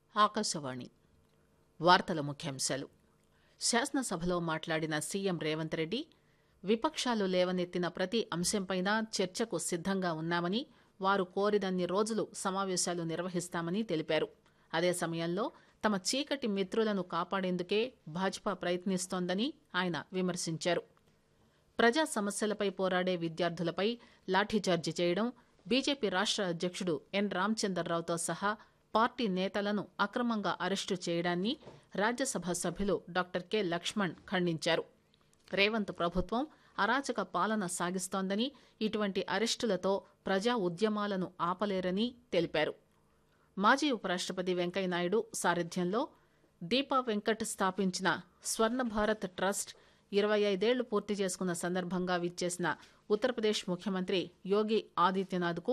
ఆకాశవాణి వార్తల ముఖ్యాంశాలు శాసనసభలో మాట్లాడిన సీఎం రేవంత్ రెడ్డి విపక్షాలు లేవనెత్తిన ప్రతి అంశంపైనా చర్చకు సిద్దంగా ఉన్నామని వారు కోరినన్ని రోజులు సమావేశాలు నిర్వహిస్తామని తెలిపారు అదే సమయంలో తమ చీకటి మిత్రులను కాపాడేందుకే భాజపా ప్రయత్నిస్తోందని ఆయన విమర్శించారు ప్రజా సమస్యలపై పోరాడే విద్యార్థులపై లాఠీచార్జి చేయడం బీజేపీ రాష్ట్ర అధ్యక్షుడు ఎన్ రామచందర్రావుతో సహా పార్టీ నేతలను అక్రమంగా అరెస్టు చేయడాన్ని రాజ్యసభ సభ్యులు డాక్టర్ కె లక్ష్మణ్ ఖండించారు రేవంత్ ప్రభుత్వం అరాచక పాలన సాగిస్తోందని ఇటువంటి అరెస్టులతో ప్రజా ఉద్యమాలను ఆపలేరని తెలిపారు మాజీ ఉపరాష్టపతి వెంకయ్యనాయుడు సారథ్యంలో దీపా వెంకట్ స్థాపించిన స్వర్ణ భారత్ ట్రస్ట్ ఇరవై ఐదేళ్లు పూర్తి చేసుకున్న సందర్భంగా విచ్చేసిన ఉత్తరప్రదేశ్ ముఖ్యమంత్రి యోగి ఆదిత్యనాథ్కు